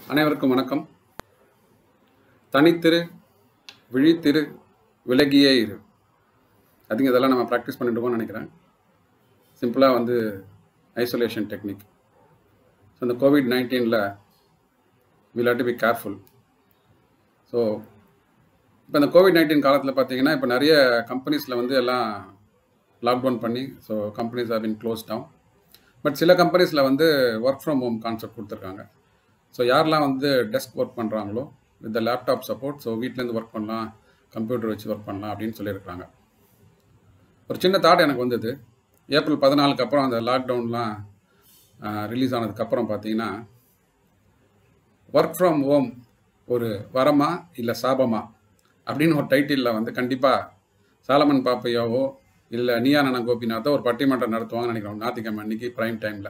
அனைவருக்கும் வணக்கம் தனித்திரு விழித்திரு விலகியே இரு அதிகம் இதெல்லாம் நம்ம ப்ராக்டிஸ் பண்ணிட்டு இருக்கோம்னு நினைக்கிறேன் சிம்பிளாக வந்து ஐசோலேஷன் டெக்னிக் ஸோ இந்த கோவிட் நைன்டீனில் will to be careful so இப்போ இந்த கோவிட் நைன்டீன் காலத்தில் பார்த்தீங்கன்னா இப்போ நிறைய கம்பெனிஸில் வந்து எல்லாம் லாக்டவுன் பண்ணி so companies are been close down but சில கம்பெனிஸில் வந்து ஒர்க் ஃப்ரம் ஹோம் கான்செப்ட் கொடுத்துருக்காங்க ஸோ யாரெல்லாம் வந்து டெஸ்க் ஒர்க் பண்ணுறாங்களோ வித் லேப்டாப் சப்போர்ட் ஸோ வீட்டிலேருந்து ஒர்க் பண்ணலாம் கம்ப்யூட்டர் வச்சு ஒர்க் பண்ணலாம் அப்படின்னு சொல்லியிருக்கிறாங்க ஒரு சின்ன தாட் எனக்கு வந்தது ஏப்ரல் பதினாலுக்கு அப்புறம் அந்த லாக்டவுன்லாம் ரிலீஸ் ஆனதுக்கப்புறம் பார்த்தீங்கன்னா ஒர்க் ஃப்ரம் ஹோம் ஒரு வரமா இல்லை சாபமா அப்படின்னு ஒரு டைட்டிலில் வந்து கண்டிப்பாக சாலமன் பாப்பையாவோ இல்லை நீயானன கோபிநாத்தோ ஒரு பட்டிமன்றம் நடத்துவாங்கன்னு நினைக்கிறோம் ஞாயிற்றுக்கிழமை அன்னைக்கு ப்ரைம் டைமில்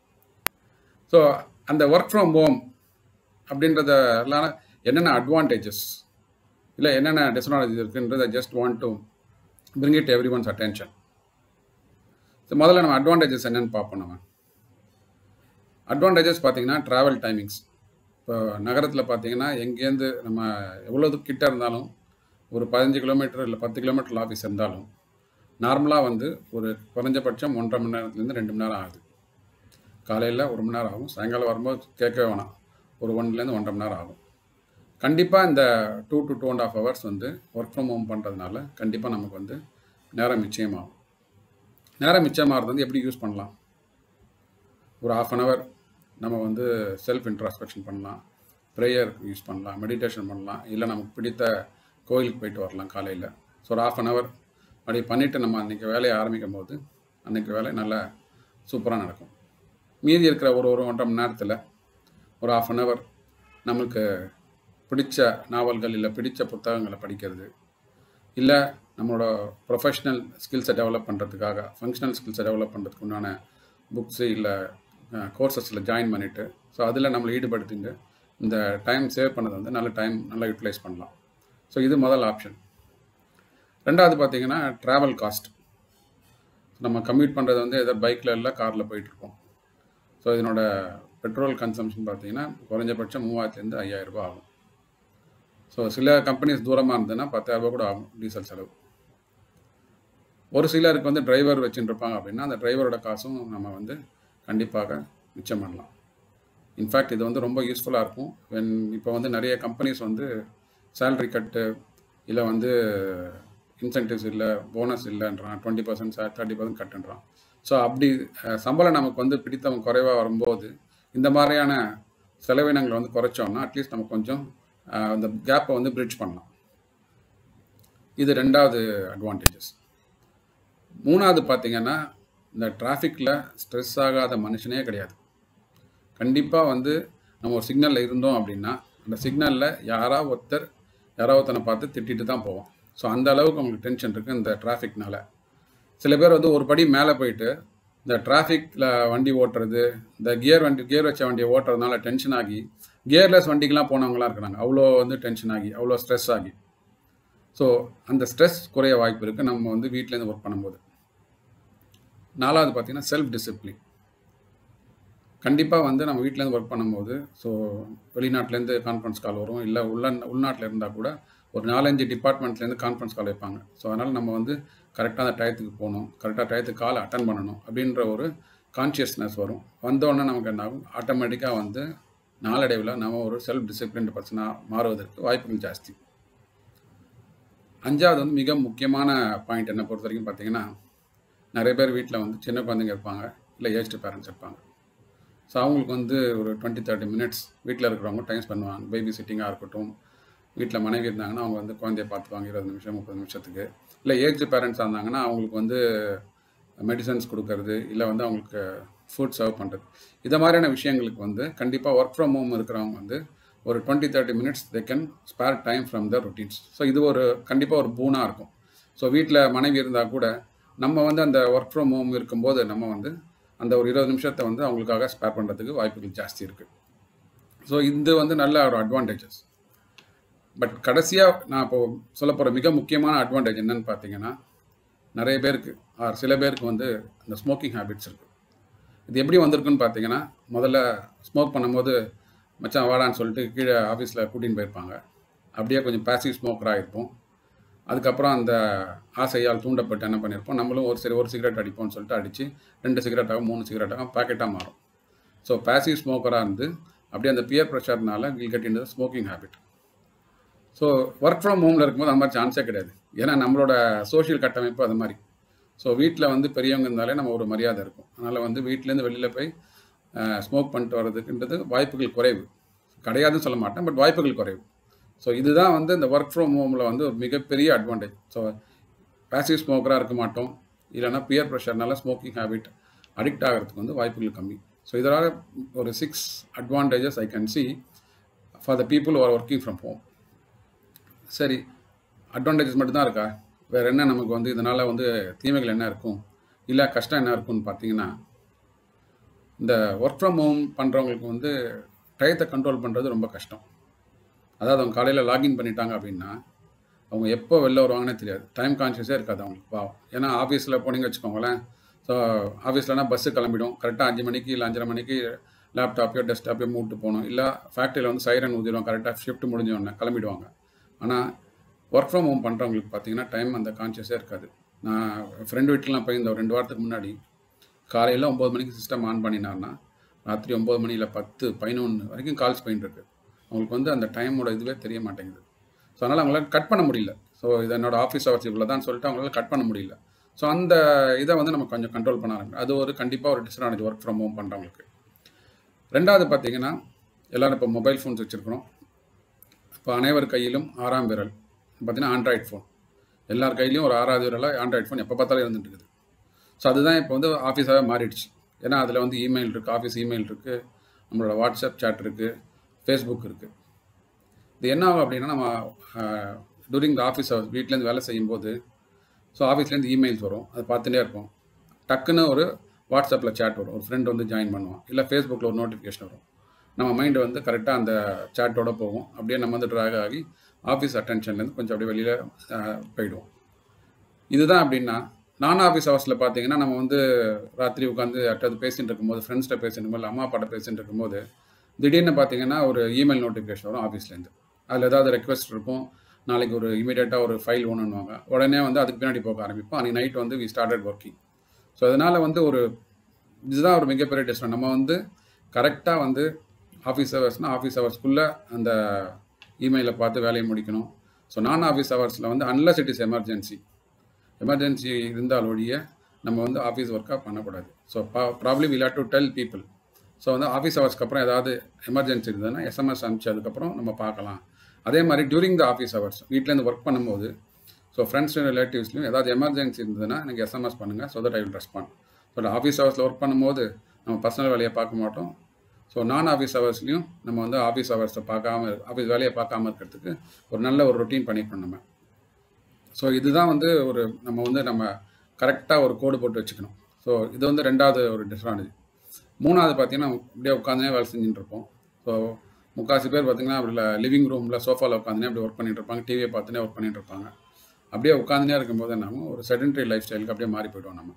ஸோ அந்த ஒர்க் ஃப்ரம் ஹோம் அப்படின்றதெல்லாம் என்னென்ன அட்வான்டேஜஸ் இல்லை என்னென்ன டிஸ்அட்வான்டேஜஸ் இருக்குன்றத just want to bring it every one's attention so முதல்ல நம்ம அட்வான்டேஜஸ் என்னென்னு பார்ப்போம் நம்ம அட்வான்டேஜஸ் பார்த்தீங்கன்னா ட்ராவல் டைமிங்ஸ் இப்போ நகரத்தில் பார்த்தீங்கன்னா எங்கேருந்து நம்ம எவ்வளோ கிட்ட இருந்தாலும் ஒரு பதினஞ்சு கிலோமீட்டர் இல்லை பத்து கிலோமீட்டர் ஆஃபீஸ் இருந்தாலும் நார்மலாக வந்து ஒரு குறைஞ்சபட்சம் ஒன்றரை மணி நேரத்துலேருந்து ரெண்டு மணி நேரம் ஆகுது காலையில் ஒரு மணி நேரம் ஆகும் சாயங்காலம் வரும்போது கேட்கவே வேணாம் ஒரு ஒன்றுலேருந்து ஒன்றரை மணி நேரம் ஆகும் கண்டிப்பாக இந்த two to two and half hours வந்து ஒர்க் ஃப்ரம் ஹோம் பண்ணுறதுனால கண்டிப்பாக நமக்கு வந்து நேரம் மிச்சயமாகும் நேரம் மிச்சமாகிறது வந்து எப்படி யூஸ் பண்ணலாம் ஒரு ஆஃப் அன் ஹவர் நம்ம வந்து செல்ஃப் இன்ட்ராஸ்பெக்ஷன் பண்ணலாம் ப்ரேயர் யூஸ் பண்ணலாம் மெடிடேஷன் பண்ணலாம் இல்லை நமக்கு பிடித்த கோயிலுக்கு போயிட்டு வரலாம் காலையில் ஸோ ஒரு ஆஃப் அன் ஹவர் அப்படி பண்ணிவிட்டு நம்ம அன்றைக்கி வேலையை ஆரம்பிக்கும் போது அன்றைக்கி வேலை நல்லா சூப்பராக நடக்கும் மீதி இருக்கிற ஒரு ஒரு ஒன்றரை மணி நேரத்தில் ஒரு ஆஃப் அன் ஹவர் நம்மளுக்கு பிடிச்ச நாவல்கள் இல்லை பிடிச்ச புத்தகங்களை படிக்கிறது இல்லை நம்மளோட ப்ரொஃபஷ்னல் ஸ்கில்ஸை டெவலப் பண்ணுறதுக்காக ஃபங்க்ஷனல் ஸ்கில்ஸை டெவலப் பண்ணுறதுக்கு உண்டான புக்ஸு இல்லை கோர்சஸில் ஜாயின் பண்ணிவிட்டு ஸோ அதில் நம்மளை ஈடுபடுத்திட்டு இந்த டைம் சேவ் பண்ணது வந்து நல்ல டைம் நல்லா யூட்டிலைஸ் பண்ணலாம் ஸோ இது முதல் ஆப்ஷன் ரெண்டாவது பார்த்தீங்கன்னா ட்ராவல் காஸ்ட் நம்ம கம்யூட் பண்ணுறது வந்து எதோ பைக்கில் இல்லை காரில் போயிட்டுருக்கோம் ஸோ இதனோட பெட்ரோல் கன்சம்ஷன் பார்த்தீங்கன்னா குறைஞ்சபட்சம் மூவாயிரத்துலேருந்து ஐயாயிரரூபா ஆகும் ஸோ சில கம்பெனிஸ் தூரமாக இருந்ததுன்னா பத்தாயிரரூபா கூட ஆகும் டீசல் செலவு ஒரு சிலருக்கு வந்து டிரைவர் வச்சுருப்பாங்க அப்படின்னா அந்த டிரைவரோட காசும் நம்ம வந்து கண்டிப்பாக மிச்சம் பண்ணலாம் இன்ஃபேக்ட் இது வந்து ரொம்ப யூஸ்ஃபுல்லாக இருக்கும் வென் இப்போ வந்து நிறைய கம்பெனிஸ் வந்து சேல்ரி கட்டு இல்லை வந்து இன்சென்டிவ்ஸ் இல்லை போனஸ் இல்லைன்றான் டுவெண்ட்டி பர்சன்ட் தேர்ட்டி பர்சன்ட் கட்டுன்றான் ஸோ அப்படி சம்பளம் நமக்கு வந்து பிடித்தவங்க குறைவாக வரும்போது இந்த மாதிரியான செலவினங்களை வந்து குறைச்சோம்னா அட்லீஸ்ட் நம்ம கொஞ்சம் அந்த கேப்பை வந்து பிரிட்ஜ் பண்ணலாம் இது ரெண்டாவது அட்வான்டேஜஸ் மூணாவது பார்த்தீங்கன்னா இந்த டிராஃபிக்கில் ஸ்ட்ரெஸ் ஆகாத மனுஷனே கிடையாது கண்டிப்பாக வந்து நம்ம ஒரு சிக்னலில் இருந்தோம் அப்படின்னா அந்த சிக்னலில் யாராவது ஒருத்தர் யாராவது ஒருத்தனை பார்த்து திட்டிட்டு தான் போவோம் ஸோ அந்த அளவுக்கு அவங்களுக்கு டென்ஷன் இருக்குது இந்த டிராஃபிக்னால சில பேர் வந்து ஒரு படி மேலே போயிட்டு இந்த டிராஃபிக்கில் வண்டி ஓட்டுறது இந்த கியர் வண்டி கியர் வச்ச வண்டியை ஓட்டுறதுனால டென்ஷன் ஆகி கியர்லெஸ் வண்டிக்கெலாம் போனவங்களாம் இருக்கிறாங்க அவ்வளோ வந்து டென்ஷன் ஆகி அவ்வளோ ஸ்ட்ரெஸ் ஆகி ஸோ அந்த ஸ்ட்ரெஸ் குறைய வாய்ப்பு இருக்குது நம்ம வந்து வீட்டிலேருந்து ஒர்க் பண்ணும்போது நாலாவது பார்த்தீங்கன்னா செல்ஃப் டிசிப்ளின் கண்டிப்பாக வந்து நம்ம வீட்டிலேருந்து ஒர்க் பண்ணும்போது ஸோ வெளிநாட்டிலேருந்து கான்ஃபரன்ஸ் கால் வரும் இல்லை உள்ள உள்நாட்டில் இருந்தால் கூட ஒரு நாலஞ்சு டிபார்ட்மெண்ட்லேருந்து கான்ஃபரன்ஸ் கால் வைப்பாங்க ஸோ அதனால் நம்ம வந்து கரெக்டாக அந்த டயத்துக்கு போகணும் கரெக்டாக டயத்துக்கு கால் அட்டன் பண்ணணும் அப்படின்ற ஒரு கான்ஷியஸ்னஸ் வரும் வந்தோடனே நமக்கு என்ன ஆகும் ஆட்டோமேட்டிக்காக வந்து நாளடைவில் நம்ம ஒரு செல்ஃப் டிசிப்ளின் பர்சனாக மாறுவதற்கு வாய்ப்புகள் ஜாஸ்தி அஞ்சாவது வந்து மிக முக்கியமான பாயிண்ட் என்னை பொறுத்த வரைக்கும் பார்த்தீங்கன்னா நிறைய பேர் வீட்டில் வந்து சின்ன குழந்தைங்க இருப்பாங்க இல்லை ஏஜ்டு பேரண்ட்ஸ் இருப்பாங்க ஸோ அவங்களுக்கு வந்து ஒரு டுவெண்ட்டி தேர்ட்டி மினிட்ஸ் வீட்டில் இருக்கிறவங்க டைம் பண்ணுவாங்க பேபி சிட்டிங்காக இருக்கட்டும் வீட்டில் மனைவி இருந்தாங்கன்னா அவங்க வந்து குழந்தைய பார்த்துப்பாங்க இருபது நிமிஷம் முப்பது நிமிஷத்துக்கு இல்லை ஏஜ் பேரண்ட்ஸாக இருந்தாங்கன்னா அவங்களுக்கு வந்து மெடிசன்ஸ் கொடுக்கறது இல்லை வந்து அவங்களுக்கு ஃபுட் சர்வ் பண்ணுறது இதை மாதிரியான விஷயங்களுக்கு வந்து கண்டிப்பாக ஒர்க் ஃப்ரம் ஹோம் இருக்கிறவங்க வந்து ஒரு twenty thirty minutes they can spare time from the routines so இது ஒரு கண்டிப்பாக ஒரு பூனாக இருக்கும் ஸோ வீட்டில் மனைவி இருந்தால் கூட நம்ம வந்து அந்த ஒர்க் ஃப்ரம் ஹோம் இருக்கும்போது நம்ம வந்து அந்த ஒரு இருபது நிமிஷத்தை வந்து அவங்களுக்காக ஸ்பேர் பண்ணுறதுக்கு வாய்ப்புகள் ஜாஸ்தி இருக்குது ஸோ இது வந்து நல்ல ஒரு அட்வான்டேஜஸ் பட் கடைசியாக நான் இப்போ சொல்ல போகிற மிக முக்கியமான அட்வான்டேஜ் என்னன்னு பார்த்தீங்கன்னா நிறைய பேருக்கு ஆர் சில பேருக்கு வந்து அந்த ஸ்மோக்கிங் ஹேபிட்ஸ் இருக்குது இது எப்படி வந்திருக்குன்னு பார்த்தீங்கன்னா முதல்ல ஸ்மோக் பண்ணும்போது மச்சான் வாடான்னு சொல்லிட்டு கீழே ஆஃபீஸில் கூட்டின்னு போயிருப்பாங்க அப்படியே கொஞ்சம் பேசிவ் ஸ்மோக்கராக இருப்போம் அதுக்கப்புறம் அந்த ஆசையால் தூண்டப்பட்டு என்ன பண்ணியிருப்போம் நம்மளும் ஒரு சரி ஒரு சிகரெட் அடிப்போம்னு சொல்லிட்டு அடித்து ரெண்டு சிகரெட்டாகவும் மூணு சிகரெட்டாகவும் பேக்கெட்டாக மாறும் ஸோ பேசிவ் ஸ்மோக்கராக இருந்து அப்படியே அந்த பியர் ப்ரெஷர்னால will get in smoking habit so work from ஹோமில் இருக்கும்போது அந்த மாதிரி சான்ஸே கிடையாது ஏன்னா நம்மளோட சோஷியல் கட்டமைப்பு அது மாதிரி ஸோ வீட்டில் வந்து பெரியவங்க இருந்தாலே நம்ம ஒரு மரியாதை இருக்கும் அதனால் வந்து வீட்டிலேருந்து வெளியில் போய் ஸ்மோக் பண்ணிட்டு வர்றதுக்குன்றது வாய்ப்புகள் குறைவு கிடையாதுன்னு சொல்ல மாட்டேன் பட் வாய்ப்புகள் குறைவு ஸோ இதுதான் வந்து இந்த ஒர்க் ஃப்ரம் ஹோமில் வந்து ஒரு மிகப்பெரிய அட்வான்டேஜ் ஸோ பேசிவ் ஸ்மோக்கராக இருக்க மாட்டோம் இல்லைனா பியர் ப்ரெஷர்னால ஸ்மோக்கிங் ஹேபிட் அடிக்ட் ஆகிறதுக்கு வந்து வாய்ப்புகள் கம்மி ஸோ இதனால் ஒரு six advantages I can see for the people are working from home சரி அட்வான்டேஜஸ் மட்டும்தான் இருக்கா வேறு என்ன நமக்கு வந்து இதனால் வந்து தீமைகள் என்ன இருக்கும் இல்லை கஷ்டம் என்ன இருக்கும்னு பார்த்தீங்கன்னா இந்த ஒர்க் ஃப்ரம் ஹோம் பண்ணுறவங்களுக்கு வந்து டயத்தை கண்ட்ரோல் பண்ணுறது ரொம்ப கஷ்டம் அதாவது அவங்க காலையில் லாகின் பண்ணிட்டாங்க அப்படின்னா அவங்க எப்போ வெளில வருவாங்கன்னே தெரியாது டைம் கான்ஷியஸே இருக்காது அவங்களுக்கு பாவம் ஏன்னா ஆஃபீஸில் போனீங்க வச்சுக்கோங்களேன் ஸோ ஆஃபீஸ்லனா பஸ்ஸு கிளம்பிடும் கரெக்டாக அஞ்சு மணிக்கு இல்லை அஞ்சரை மணிக்கு லேப்டாப்பையோ டெஸ்க்டாப்பையோ மூட்டு போகணும் இல்லை ஃபேக்ட்ரியில் வந்து சைரன் ஊதிடும் கரெக்டாக ஷிஃப்ட் முடிஞ்ச உடனே கிளம்பிடுவாங்க ஆனால் ஒர்க் ஃப்ரம் ஹோம் பண்ணுறவங்களுக்கு பார்த்தீங்கன்னா டைம் அந்த கான்ஷியஸே இருக்காது நான் ஃப்ரெண்டு வீட்டிலலாம் போய் இந்த ஒரு ரெண்டு வாரத்துக்கு முன்னாடி காலையில் ஒம்பது மணிக்கு சிஸ்டம் ஆன் பண்ணினார்னா ராத்திரி ஒம்பது மணியில் பத்து பதினொன்று வரைக்கும் கால்ஸ் போயின்னு இருக்கு அவங்களுக்கு வந்து அந்த டைமோட இதுவே தெரிய மாட்டேங்குது ஸோ அதனால் அவங்களால கட் பண்ண முடியல ஸோ இது என்னோட ஆஃபீஸ் ஹவர்ஸ் இவ்வளோ தான் சொல்லிட்டு அவங்களால கட் பண்ண முடியல ஸோ அந்த இதை வந்து நம்ம கொஞ்சம் கண்ட்ரோல் பண்ண ஆரம்பிக்கும் அது ஒரு கண்டிப்பாக ஒரு டிஸ்அட்வான்டேஜ் ஒர்க் ஃப்ரம் ஹோம் பண்ணுறவங்களுக்கு ரெண்டாவது பார்த்தீங்கன்னா எல்லோரும் இப்போ மொபைல் ஃபோன்ஸ் வச்சுருக்கிறோம் இப்போ அனைவர் கையிலும் ஆறாம் விரல் பார்த்தீங்கன்னா ஆண்ட்ராய்ட் ஃபோன் எல்லார் கையிலையும் ஒரு ஆறாவது விரலாக ஆண்ட்ராய்ட் ஃபோன் எப்போ பார்த்தாலும் இருந்துட்டு இருக்குது ஸோ அதுதான் இப்போ வந்து ஆஃபீஸாகவே மாறிடுச்சு ஏன்னா அதில் வந்து இமெயில் இருக்குது ஆஃபீஸ் இமெயில் இருக்குது நம்மளோட வாட்ஸ்அப் சாட் இருக்குது ஃபேஸ்புக் இருக்குது இது என்ன ஆகும் அப்படின்னா நம்ம டூரிங் த ஆஃபீஸ் ஹவர்ஸ் வீட்டிலேருந்து வேலை செய்யும்போது ஸோ ஆஃபீஸ்லேருந்து இமெயில்ஸ் வரும் அதை பார்த்துட்டே இருப்போம் டக்குன்னு ஒரு வாட்ஸ்அப்பில் சேட் வரும் ஒரு ஃப்ரெண்ட் வந்து ஜாயின் பண்ணுவோம் இல்லை ஃபேஸ்புக்கில் ஒரு நோட்டிஃபிகேஷன் வரும் நம்ம மைண்டு வந்து கரெக்டாக அந்த சேட்டோட போகும் அப்படியே நம்ம வந்து ட்ராக் ஆகி ஆஃபீஸ் அட்டென்ஷன்லேருந்து கொஞ்சம் அப்படியே வெளியில் போயிடுவோம் இதுதான் அப்படின்னா நான் ஆஃபீஸ் ஹவர்ஸில் பார்த்தீங்கன்னா நம்ம வந்து ராத்திரி உட்காந்து அட்டாவது பேசிகிட்டு இருக்கும்போது ஃப்ரெண்ட்ஸ்கிட்ட பேசிட்டு இருக்கும்போது அம்மா அப்பாட்ட பேசிட்டு இருக்கும்போது திடீர்னு பார்த்தீங்கன்னா ஒரு இமெயில் நோட்டிஃபிகேஷன் வரும் ஆஃபீஸ்லேருந்து அதில் ஏதாவது ரெக்வஸ்ட் இருக்கும் நாளைக்கு ஒரு இமீடியட்டாக ஒரு ஃபைல் ஒன்றுவாங்க உடனே வந்து அதுக்கு பின்னாடி போக ஆரம்பிப்போம் அன்றைக்கி நைட் வந்து வி ஸ்டார்டட் ஒர்க்கிங் ஸோ அதனால் வந்து ஒரு இதுதான் ஒரு மிகப்பெரிய டிஸ்டன்ஸ் நம்ம வந்து கரெக்டாக வந்து ஆஃபீஸ் ஹவர்ஸ்னால் ஆஃபீஸ் ஹவர்ஸ்க்குள்ளே அந்த இமெயிலை பார்த்து வேலையை முடிக்கணும் ஸோ நான் ஆஃபீஸ் ஹவர்ஸில் வந்து unless it is emergency emergency இருந்தால் ஒழிய நம்ம வந்து ஆஃபீஸ் ஒர்க்காக பண்ணக்கூடாது so problem will to tell people so வந்து ஆஃபீஸ் ஹவர்ஸ்க்கு அப்புறம் ஏதாவது எமர்ஜென்சி இருந்ததுன்னா எஸ்எம்எஸ் அனுப்பிச்சதுக்கப்புறம் நம்ம பார்க்கலாம் அதே மாதிரி டியூரிங் த ஆஃபீஸ் ஹவர்ஸ் வீட்டிலேருந்து ஒர்க் பண்ணும்போது ஸோ ஃப்ரெண்ட்ஸ் ரிலேட்டிவ்ஸ்லையும் ஏதாவது எமர்ஜென்சி இருந்ததுன்னா எனக்கு எஸ்எம்எஸ் பண்ணுங்கள் so that I will respond so office ஹவர்ஸில் ஒர்க் பண்ணும்போது நம்ம பர்சனல் வேலையை பார்க்க மாட்டோம் ஸோ நான் ஆஃபீஸ் ஹவர்ஸ்லையும் நம்ம வந்து ஆஃபீஸ் ஹவர்ஸை பார்க்காம ஆஃபீஸ் வேலையை பார்க்காம இருக்கிறதுக்கு ஒரு நல்ல ஒரு ரொட்டீன் பண்ணிக்கணும் நம்ம ஸோ இதுதான் வந்து ஒரு நம்ம வந்து நம்ம கரெக்டாக ஒரு கோடு போட்டு வச்சுக்கணும் ஸோ இது வந்து ரெண்டாவது ஒரு டிஸ்அட்வான்டேஜ் மூணாவது பார்த்தீங்கன்னா அப்படியே உட்காந்துனே வேலை செஞ்சுட்டு இருப்போம் ஸோ முக்காசி பேர் பார்த்தீங்கன்னா அப்படி லிவிங் ரூமில் சோஃபாவில் உட்காந்துனே அப்படி ஒர்க் பண்ணிட்டு இருப்பாங்க டிவியை பார்த்துனே ஒர்க் பண்ணிட்டு இருப்பாங்க அப்படியே உட்காந்துனே இருக்கும்போது நம்ம ஒரு செடென்ட்ரி லைஃப் ஸ்டைலுக்கு அப்படியே மாறி போயிடுவோம் நம்ம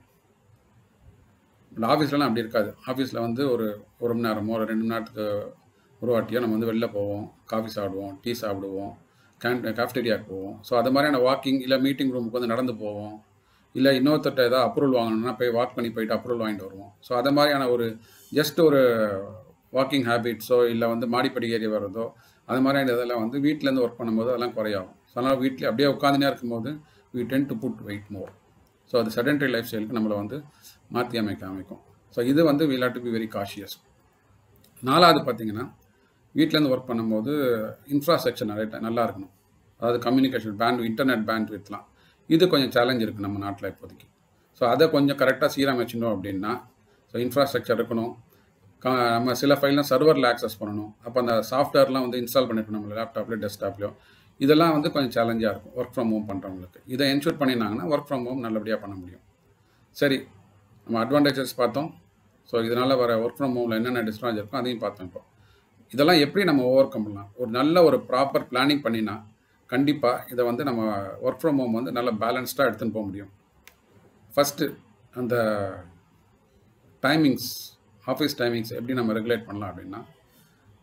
பட் ஆஃபீஸ்லலாம் அப்படி இருக்காது ஆஃபீஸில் வந்து ஒரு ஒரு மணி நேரமோ ஒரு ரெண்டு மணி நேரத்துக்கு ஒரு வாட்டியோ நம்ம வந்து வெளில போவோம் காஃபி சாப்பிடுவோம் டீ சாப்பிடுவோம் கேன் கேஃப்டேரியாவுக்கு போவோம் ஸோ அது மாதிரியான வாக்கிங் இல்லை மீட்டிங் ரூமுக்கு வந்து நடந்து போவோம் இல்லை இன்னொருத்தட்ட ஏதாவது அப்ரூவல் வாங்கணும்னா போய் வாக் பண்ணி போயிட்டு அப்ரூவல் வாங்கிட்டு வருவோம் ஸோ அது மாதிரியான ஒரு ஜஸ்ட் ஒரு வாக்கிங் ஹேபிட்ஸோ இல்லை வந்து மாடிப்படி ஏறி வர்றதோ அது மாதிரியான இதெல்லாம் வந்து வீட்டிலேருந்து ஒர்க் பண்ணும்போது அதெல்லாம் குறையாகும் ஸோ அதனால் வீட்டில் அப்படியே உட்காந்துனே இருக்கும்போது we tend to put weight more so அது செடென்ட்ரி லைஃப் ஸ்டைலுக்கு நம்மளை வந்து மாற்றி அமைக்க அமைக்கும் ஸோ இது வந்து we ought to be very cautious நாலாவது பார்த்தீங்கன்னா வீட்டிலேருந்து ஒர்க் பண்ணும்போது இன்ஃப்ராஸ்ட்ரக்சர் நிறைய நல்லா இருக்கணும் அதாவது கம்யூனிகேஷன் பேண்ட் இன்டர்நெட் பேண்ட் வித்லாம் இது கொஞ்சம் சேலஞ்ச் இருக்குது நம்ம நாட்டில் இப்போதைக்கு ஸோ அதை கொஞ்சம் கரெக்டாக சீரமைச்சிட்டோம் அப்படின்னா ஸோ இன்ஃப்ராஸ்ட்ரக்சர் இருக்கணும் நம்ம சில ஃபைல்லாம் சர்வரில் ஆக்சஸ் பண்ணணும் அப்போ அந்த சாஃப்ட்வேர்லாம் வந்து இன்ஸ்டால் பண்ணிருக்கணும் நம்ம லேப்டாப்லேயோ டெஸ்க்டாப்லையோ இதெல்லாம் வந்து கொஞ்சம் சேலஞ்சாக இருக்கும் ஒர்க் ஃப்ரம் ஹோம் பண்ணுறவங்களுக்கு இதை என்ஷூர் பண்ணியிருந்தாங்கன்னா ஒர்க் ஃப்ரம் ஹோம் நல்லபடியாக பண்ண முடியும் சரி நம்ம அட்வான்டேஜஸ் பார்த்தோம் ஸோ இதனால் வர ஒர்க் ஃப்ரம் ஹோமில் என்னென்ன டிஸ்அட்வான்டேஜ் இருக்கும் அதையும் பார்த்தோம் இப்போ இதெல்லாம் எப்படி நம்ம ஓவர் கம் பண்ணலாம் ஒரு நல்ல ஒரு ப்ராப்பர் பிளானிங் பண்ணினா கண்டிப்பாக இதை வந்து நம்ம ஒர்க் ஃப்ரம் ஹோம் வந்து நல்ல பேலன்ஸ்டாக எடுத்துன்னு போக முடியும் ஃபஸ்ட்டு அந்த டைமிங்ஸ் ஆஃபீஸ் டைமிங்ஸ் எப்படி நம்ம ரெகுலேட் பண்ணலாம் அப்படின்னா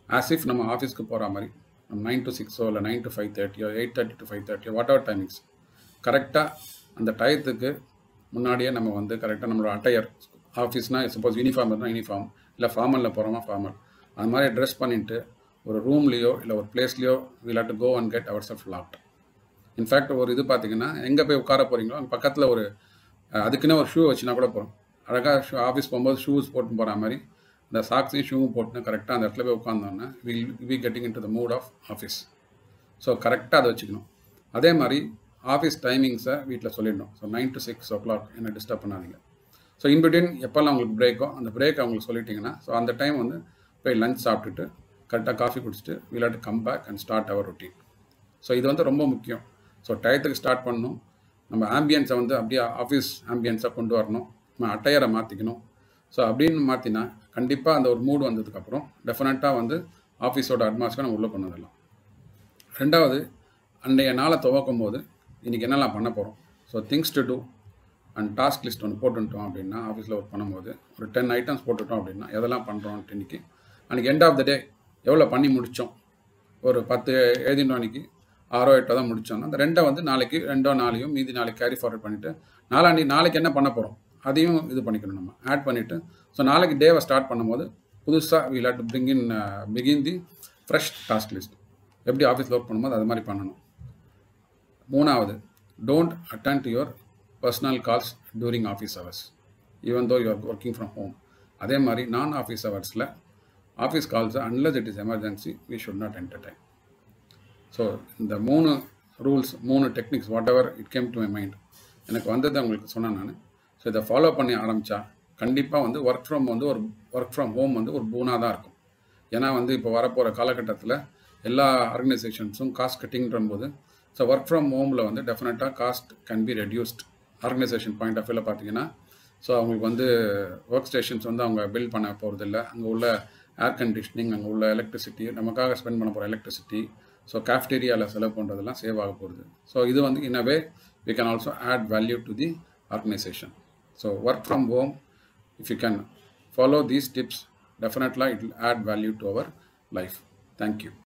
ஆஸ் இஃப் நம்ம ஆஃபீஸ்க்கு போகிற மாதிரி நம்ம நைன் டு சிக்ஸோ இல்லை நைன் டு ஃபைவ் தேர்ட்டியோ எயிட் தேர்ட்டி டு ஃபைவ் தேர்ட்டியோ வாட் எவர் டைமிங்ஸ் கரெக்டாக அந்த டயத்துக்கு முன்னாடியே நம்ம வந்து கரெக்டாக நம்மளோட அட்டையர் ஆஃபீஸ்னால் சப்போஸ் யூனிஃபார்ம் இருந்தால் யூனிஃபார்ம் இல்லை ஃபார்மலில் போகிறோமா ஃபார்மல் அது மாதிரி ட்ரெஸ் பண்ணிவிட்டு ஒரு ரூம்லேயோ இல்லை ஒரு பிளேஸ்லேயோ will to go and get our self locked in fact ஒரு இது பார்த்தீங்கன்னா எங்கே போய் உட்கார போகிறீங்களோ அங்கே பக்கத்தில் ஒரு அஹ், அதுக்குன்னு ஒரு ஷூ வச்சுனா கூட போகிறோம் அழகாக ஷூ ஆஃபீஸ் போகும்போது ஷூஸ் போட்டு போகிற மாதிரி இந்த சாக்ஸையும் ஷூவும் போட்டு கரெக்டாக அந்த இடத்துல போய் உட்காந்தோன்னா will we getting into the mood of office so கரெக்டாக அதை வச்சுக்கணும் அதே மாதிரி ஆஃபீஸ் டைமிங்ஸை வீட்டில் சொல்லிடணும் so nine to six o'clock என்ன டிஸ்டர்ப் பண்ணாதீங்க ஸோ இன்பிட்வீன் எப்போல்லாம் உங்களுக்கு பிரேக்கோ அந்த பிரேக் அவங்களுக்கு சொல்லிட்டீங்கன்னா ஸோ அந்த டைம் வந்து போய் லஞ்ச் சாப்பிட்டுட்டு கரெக்டாக காஃபி குடிச்சிட்டு விளையாட்டு come back and start our routine so இது வந்து ரொம்ப முக்கியம் ஸோ டயத்துக்கு ஸ்டார்ட் பண்ணணும் நம்ம ஆம்பியன்ஸை வந்து அப்படியே ஆஃபீஸ் ஆம்பியன்ஸாக கொண்டு வரணும் நம்ம அட்டையரை மாற்றிக்கணும் ஸோ அப்படின்னு மாற்றினா கண்டிப்பாக அந்த ஒரு மூடு வந்ததுக்கப்புறம் டெஃபினட்டாக வந்து ஆஃபீஸோட அட்மாஸ்ஃபியர் நம்ம உள்ளே கொண்டு வந்துடலாம் ரெண்டாவது அன்றைய நாளை துவக்கும் போது இன்றைக்கி என்னெல்லாம் பண்ண போகிறோம் so things to two and task list ஒன்று போட்டுட்டோம் அப்படின்னா ஆஃபீஸில் ஒர்க் பண்ணும்போது ஒரு டென் ஐட்டம்ஸ் போட்டுட்டோம் அப்படின்னா எதெல்லாம் பண்ணுறோம்ட்டு இன்றைக்கி அன்றைக்கி எண்ட் ஆஃப் த டே எவ்வளோ பண்ணி முடித்தோம் ஒரு பத்து எழுதிட்டோம் அன்றைக்கி ஆறோ எட்டோ தான் முடித்தோம்னா அந்த ரெண்டை வந்து நாளைக்கு ரெண்டோ நாளையும் மீதி நாளைக்கு கேரி ஃபார்வர்ட் பண்ணிவிட்டு நாளாண்டி நாளைக்கு என்ன பண்ண போகிறோம் அதையும் இது பண்ணிக்கணும் நம்ம ஆட் பண்ணிவிட்டு ஸோ நாளைக்கு டேவை ஸ்டார்ட் பண்ணும்போது புதுசாக we to bring in begin the fresh task list எப்படி ஆஃபீஸில் ஒர்க் பண்ணும்போது அது மாதிரி பண்ணணும் மூணாவது don't attend to your personal calls during office hours even though you're working from home அதே மாதிரி நான் ஆஃபீஸ் ஹவர்ஸில் ஆஃபீஸ் கால்ஸை unless it is emergency we should not entertain so இந்த மூணு ரூல்ஸ் மூணு techniques whatever it came to my mind எனக்கு வந்ததை உங்களுக்கு சொன்னேன் நான் ஸோ இதை ஃபாலோ பண்ணி ஆரம்பித்தா கண்டிப்பாக வந்து ஒர்க் ஃப்ரம் வந்து ஒரு ஒர்க் ஃப்ரம் ஹோம் வந்து ஒரு பூனாக தான் இருக்கும் ஏன்னா வந்து இப்போ வரப்போகிற காலகட்டத்தில் எல்லா ஆர்கனைசேஷன்ஸும் காஸ்ட் கட்டிங்ன்ற போது ஸோ ஒர்க் ஃப்ரம் ஹோமில் வந்து டெஃபினட்டாக cost can be reduced organisation point of வியூவில் பார்த்தீங்கன்னா ஸோ அவங்களுக்கு வந்து ஒர்க் ஸ்டேஷன்ஸ் வந்து அவங்க பில்ட் பண்ண போகிறதில்ல அங்கே உள்ள ஏர் கண்டிஷனிங் அங்கே உள்ள எலக்ட்ரிசிட்டி நமக்காக ஸ்பெண்ட் பண்ண போகிற எலக்ட்ரிசிட்டி ஸோ கேஃப்டேரியாவில் செலவு பண்ணுறதெல்லாம் சேவ் ஆக போகுது ஸோ இது வந்து in a way we can also add value to the organisation so work from home if you can follow these tips definitely it will add value to our life thank you